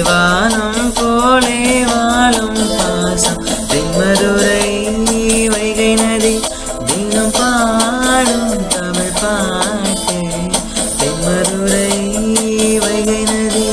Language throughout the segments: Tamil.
வானம் போலே வாழும் பாசம் தென்மதுரை வைகை நதி தினம் பாடும் தமிழ் பாட்டு தென்மதுரை வைகை நதி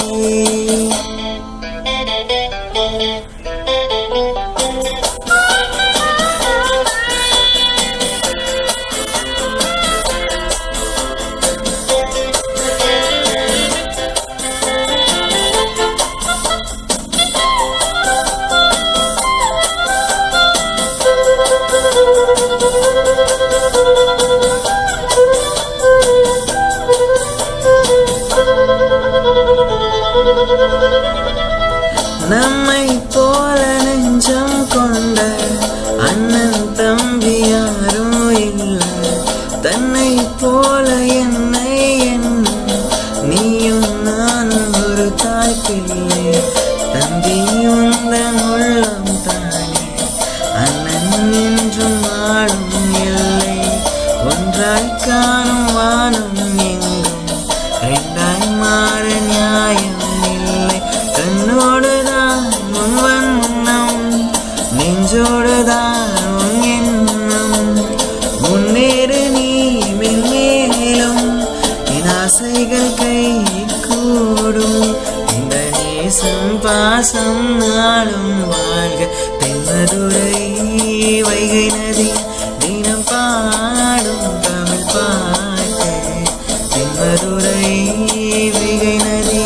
நம்மை போல நெஞ்சம் கொண்ட அண்ணன் தம்பி யாரும் இல்லை தன்னை போல என்னை என்ன நீயும் நானும் ஒரு தாய் பிள்ளை தம்பி உந்தன் உள்ளம் தானே அண்ணன் என்றும் ஆளும் இல்லை ஒன்றாய் காணும் வானம் எங்கும் ரெண்டாய் மாற நியாயம் இல்லை கண்ணோடுதான் உன் வண்ணம் நெஞ்சோடுதான் உன் எண்ணம் முன்னேறு நீ மென்மேலும் என் ஆசைகள் கை கூடும் இந்த நேசம் பாசம் நாளும் வாழ்க தென்மதுரை வைகை நதி தினம் பாடும் தமிழ் பாட்டு தென்மதுரை வைகை நதி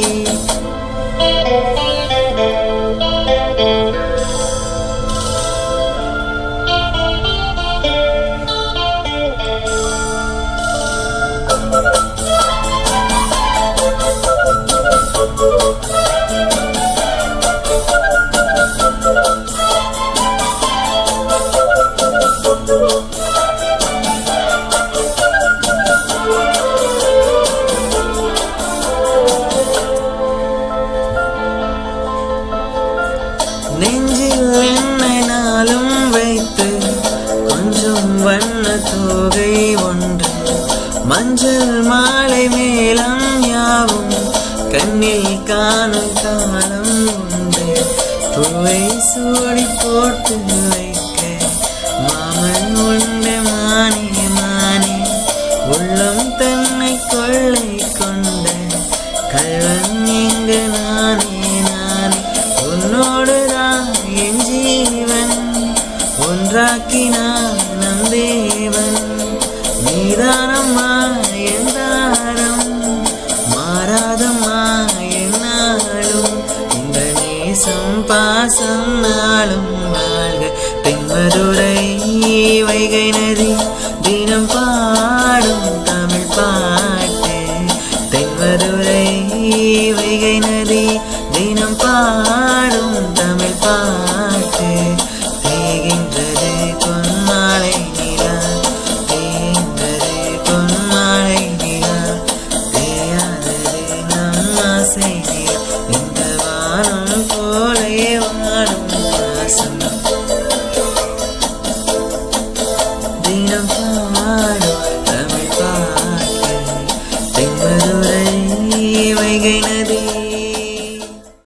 நெஞ்சில் என்னை நாளும் வைத்து கொஞ்சம் வண்ண தோகை ஒன்று மஞ்சள் மாலை மேலம் யாவும் கண்ணில் காணும் காலம் உண்டு பூவை சூடி போட்டு வைக்க மாமன் உண்டு மானே மானே உள்ளம் தன்னை கொள்ளை கொண்ட கள்ளன் இங்கு நானே நானே உன்னோடுதான் என் ஜீவன் ஒன்றாக்கினான் நம் தேவன் நீதானம்மா என் தாரம் மாறாதம்மா என்னாலும் இந்த நேசம் பாசம் நாளும் வாழ்க தென்மதுரை வைகை நதி தினம் பாடும் தமிழ் பாட்டு தென்மதுரை வைகை நதி தினம் பாடும் தமிழ் பாட்டு தேகின்றது பொன்மாலை நிலா தேகின்றது பொன்மாலை நிலா தேயாதது நம் ஆசை நிலா இந்த வானம் போலே வாழும் பாசம் தினம்